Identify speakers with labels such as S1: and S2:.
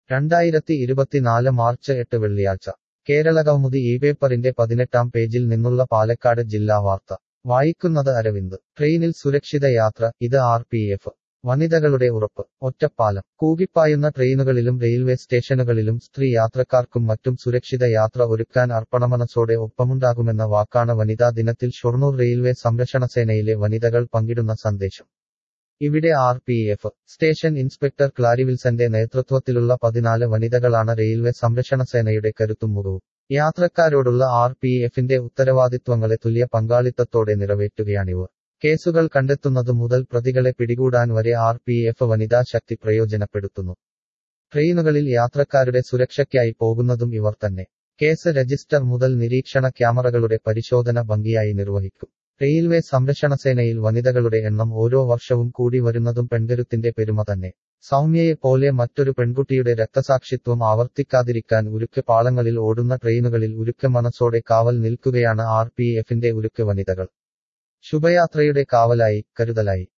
S1: രണ്ടായിരത്തി ഇരുപത്തിനാല് മാർച്ച് എട്ട് വെള്ളിയാഴ്ച കേരളകൗമുദി ഈ പേപ്പറിന്റെ പതിനെട്ടാം പേജിൽ നിന്നുള്ള പാലക്കാട് ജില്ലാ വാർത്ത വായിക്കുന്നത് അരവിന്ദ് ട്രെയിനിൽ സുരക്ഷിത യാത്ര ഇത് ആർ പി എഫ് വനിതകളുടെ ഉറപ്പ് ഒറ്റപ്പാലം കൂകിപ്പായുന്ന ട്രെയിനുകളിലും റെയിൽവേ സ്റ്റേഷനുകളിലും സ്ത്രീ യാത്രക്കാർക്കും മറ്റും സുരക്ഷിത യാത്ര ഒരുക്കാൻ അർപ്പണമനസ്സോടെ ഒപ്പമുണ്ടാകുമെന്ന വാക്കാണ് വനിതാ ദിനത്തിൽ ഷൊർണൂർ റെയിൽവേ സംരക്ഷണസേനയിലെ വനിതകൾ പങ്കിടുന്ന സന്ദേശം ഇവിടെ R P F station inspector ക്ലാരിവിൽസന്റെ നേതൃത്വത്തിലുള്ള പതിനാല് വനിതകളാണ് റെയിൽവേ സംരക്ഷണസേനയുടെ കരുത്തും മുഖവും യാത്രക്കാരോടുള്ള ആർ പി എഫിന്റെ ഉത്തരവാദിത്വങ്ങളെ തുല്യ പങ്കാളിത്തത്തോടെ നിറവേറ്റുകയാണിവർ കേസുകൾ കണ്ടെത്തുന്നതു മുതൽ പ്രതികളെ പിടികൂടാൻ വരെ ആർ പി എഫ് വനിതാ ശക്തി പ്രയോജനപ്പെടുത്തുന്നു ട്രെയിനുകളിൽ യാത്രക്കാരുടെ സുരക്ഷയ്ക്കായി പോകുന്നതും ഇവർ തന്നെ കേസ് രജിസ്റ്റർ മുതൽ നിരീക്ഷണ ക്യാമറകളുടെ പരിശോധന ഭംഗിയായി നിർവഹിക്കും റെയിൽവേ സംരക്ഷണസേനയിൽ വനിതകളുടെ എണ്ണം ഓരോ വർഷവും കൂടി വരുന്നതും പെൺകരുത്തിന്റെ പെരുമ തന്നെ സൗമ്യയെ പോലെ മറ്റൊരു പെൺകുട്ടിയുടെ രക്തസാക്ഷിത്വം ആവർത്തിക്കാതിരിക്കാൻ ഉരുക്ക് പാളങ്ങളിൽ ഓടുന്ന ട്രെയിനുകളിൽ ഉരുക്ക് മനസ്സോടെ കാവൽ നിൽക്കുകയാണ് ആർ പി എഫിന്റെ ഉരുക്ക് വനിതകൾ ശുഭയാത്രയുടെ കാവലായി കരുതലായി